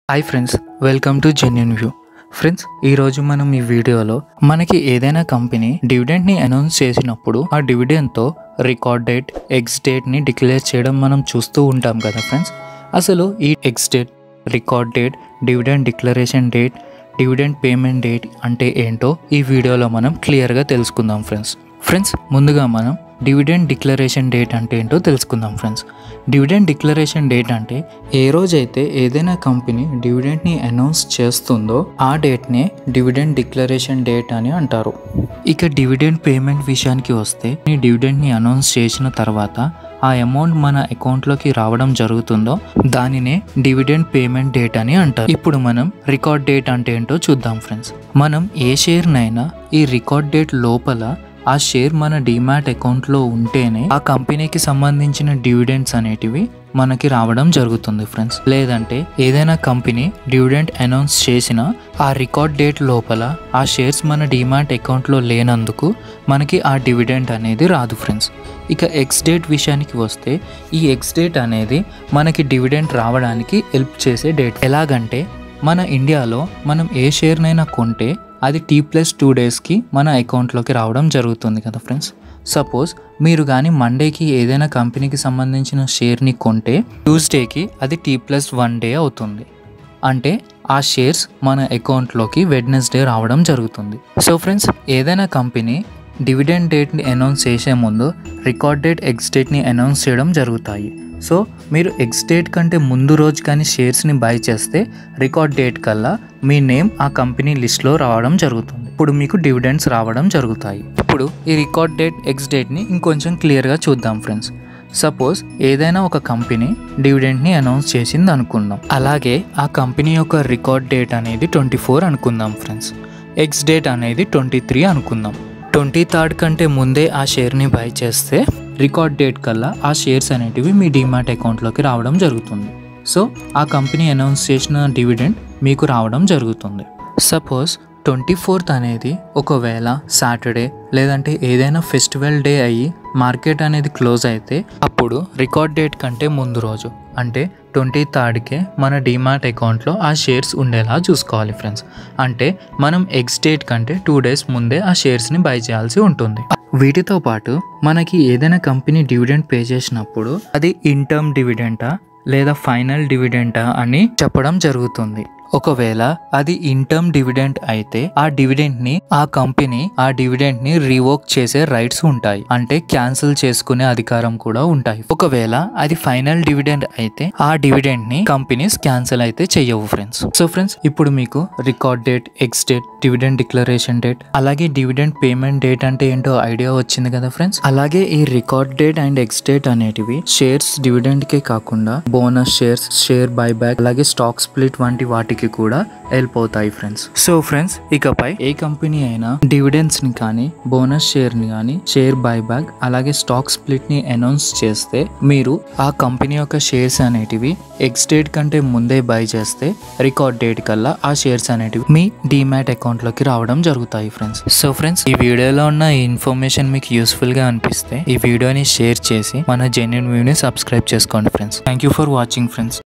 hi friends welcome to genuine view friends ఈరోజు మనం ఈ వీడియోలో మనకి ఏదైనా కంపెనీ డివిడెంట్ని అనౌన్స్ చేసినప్పుడు ఆ డివిడెంట్తో రికార్డ్ డేట్ ఎక్స్ డేట్ని డిక్లేర్ చేయడం మనం చూస్తూ ఉంటాం కదా ఫ్రెండ్స్ అసలు ఈ ex date record date dividend declaration date dividend payment date అంటే ఏంటో ఈ వీడియోలో మనం క్లియర్గా తెలుసుకుందాం ఫ్రెండ్స్ ఫ్రెండ్స్ ముందుగా మనం డివిడెంట్ డిక్లరేషన్ డేట్ అంటే ఏంటో తెలుసుకుందాం ఫ్రెండ్స్ డివిడెంట్ డిక్లరేషన్ డేట్ అంటే ఏ రోజైతే ఏదైనా కంపెనీ డివిడెంట్ని అనౌన్స్ చేస్తుందో ఆ డేట్నే డివిడెంట్ డిక్లరేషన్ డేట్ అని అంటారు ఇక డివిడెంట్ పేమెంట్ విషయానికి వస్తే ఈ డివిడెంట్ని అనౌన్స్ చేసిన తర్వాత ఆ అమౌంట్ మన అకౌంట్లోకి రావడం జరుగుతుందో దానినే డివిడెంట్ పేమెంట్ డేట్ అని అంటారు ఇప్పుడు మనం రికార్డ్ డేట్ అంటే ఏంటో చూద్దాం ఫ్రెండ్స్ మనం ఏ షేర్నైనా ఈ రికార్డ్ డేట్ లోపల ఆ షేర్ మన డిమాట్ అకౌంట్లో ఉంటేనే ఆ కంపెనీకి సంబంధించిన డివిడెంట్స్ అనేటివి మనకి రావడం జరుగుతుంది ఫ్రెండ్స్ లేదంటే ఏదైనా కంపెనీ డివిడెంట్ అనౌన్స్ చేసిన ఆ రికార్డ్ డేట్ లోపల ఆ షేర్స్ మన డిమాట్ అకౌంట్లో లేనందుకు మనకి ఆ డివిడెంట్ అనేది రాదు ఫ్రెండ్స్ ఇక ఎక్స్ డేట్ విషయానికి వస్తే ఈ ఎక్స్ డేట్ అనేది మనకి డివిడెంట్ రావడానికి హెల్ప్ చేసే డేట్ ఎలాగంటే మన ఇండియాలో మనం ఏ షేర్నైనా కొంటే అది టీ ప్లస్ టూ డేస్కి మన అకౌంట్లోకి రావడం జరుగుతుంది కదా ఫ్రెండ్స్ సపోజ్ మీరు కానీ మండేకి ఏదైనా కంపెనీకి సంబంధించిన షేర్ని కొంటే ట్యూస్డేకి అది టీ ప్లస్ వన్ డే అవుతుంది అంటే ఆ షేర్స్ మన అకౌంట్లోకి వెడ్నెస్డే రావడం జరుగుతుంది సో ఫ్రెండ్స్ ఏదైనా కంపెనీ డివిడెండ్ డేట్ని అనౌన్స్ చేసే ముందు రికార్డ్ డేట్ ఎక్స్ డేట్ని అనౌన్స్ చేయడం జరుగుతాయి సో మీరు ఎక్స్ డేట్ కంటే ముందు రోజు కానీ షేర్స్ని బై చేస్తే రికార్డ్ డేట్ కల్లా మీ నేమ్ ఆ కంపెనీ లిస్ట్లో రావడం జరుగుతుంది ఇప్పుడు మీకు డివిడెండ్స్ రావడం జరుగుతాయి ఇప్పుడు ఈ రికార్డ్ డేట్ ఎక్స్ డేట్ని ఇంకొంచెం క్లియర్గా చూద్దాం ఫ్రెండ్స్ సపోజ్ ఏదైనా ఒక కంపెనీ డివిడెంట్ని అనౌన్స్ చేసింది అనుకుందాం అలాగే ఆ కంపెనీ యొక్క రికార్డ్ డేట్ అనేది ట్వంటీ ఫోర్ అనుకుందాం ఫ్రెండ్స్ ఎక్స్ డేట్ అనేది ట్వంటీ త్రీ అనుకుందాం ట్వంటీ థర్డ్ కంటే ముందే ఆ షేర్ని బై చేస్తే రికార్డ్ డేట్ కల్లా ఆ షేర్స్ అనేటివి మీ డిమాట్ అకౌంట్లోకి రావడం జరుగుతుంది సో ఆ కంపెనీ అనౌన్స్ చేసిన డివిడెండ్ మీకు రావడం జరుగుతుంది సపోజ్ ట్వంటీ ఫోర్త్ అనేది ఒకవేళ సాటర్డే లేదంటే ఏదైనా ఫెస్టివల్ డే అయ్యి మార్కెట్ అనేది క్లోజ్ అయితే అప్పుడు రికార్డ్ డేట్ కంటే ముందు రోజు అంటే ట్వంటీ థర్డ్కే మన డిమాట్ అకౌంట్లో ఆ షేర్స్ ఉండేలా చూసుకోవాలి ఫ్రెండ్స్ అంటే మనం ఎక్స్ డేట్ కంటే టూ డేస్ ముందే ఆ షేర్స్ని బై చేయాల్సి ఉంటుంది వీటితో పాటు మనకి ఏదైనా కంపెనీ డివిడెంట్ పే చేసినప్పుడు అది ఇన్ టర్మ్ డివిడెంటా లేదా ఫైనల్ డివిడెంటా అని చెప్పడం జరుగుతుంది ఒకవేళ అది ఇన్టర్మ్ డివిడెంట్ అయితే ఆ డివిడెంట్ ని ఆ కంపెనీ ఆ డివిడెంట్ ని రివోక్ చేసే రైట్స్ ఉంటాయి అంటే క్యాన్సిల్ చేసుకునే అధికారం కూడా ఉంటాయి ఒకవేళ అది ఫైనల్ డివిడెంట్ అయితే ఆ డివిడెంట్ ని కంపెనీస్ క్యాన్సిల్ అయితే చెయ్యవు ఫ్రెండ్స్ సో ఫ్రెండ్స్ ఇప్పుడు మీకు record date ex date dividend declaration date అలాగే డివిడెంట్ పేమెంట్ డేట్ అంటే ఏంటో ఐడియా వచ్చింది కదా ఫ్రెండ్స్ అలాగే ఈ record date and ex date అనేటివి షేర్స్ డివిడెంట్ కే కాకుండా బోనస్ షేర్స్ షేర్ బైబ్యాక్ అలాగే స్టాక్ స్ప్లిట్ వంటి వాటికి కూడా హెల్ప్ అవుతాయి ఫ్రెండ్స్ సో ఫ్రెండ్స్ ఇకపై ఏ కంపెనీ అయినా డివిడెండ్స్ ని కానీ బోనస్ షేర్ ని కానీ షేర్ బైబ్యాక్ అలాగే స్టాక్ స్ప్లిట్ ని అనౌన్స్ చేస్తే మీరు ఆ కంపెనీ యొక్క షేర్స్ అనేటివి ఎక్స్ డేట్ కంటే ముందే బై చేస్తే రికార్డ్ డేట్ కల్లా ఆ షేర్స్ అనేటివి మీ డిమాట్ అకౌంట్ లోకి రావడం జరుగుతాయి ఫ్రెండ్స్ సో ఫ్రెండ్స్ ఈ వీడియోలో ఉన్న ఈ ఇన్ఫర్మేషన్ మీకు యూస్ఫుల్ గా అనిపిస్తే ఈ వీడియోని షేర్ చేసి మన జెన్యున్ వ్యూని సబ్స్క్రైబ్ చేసుకోండి friends thank you for watching friends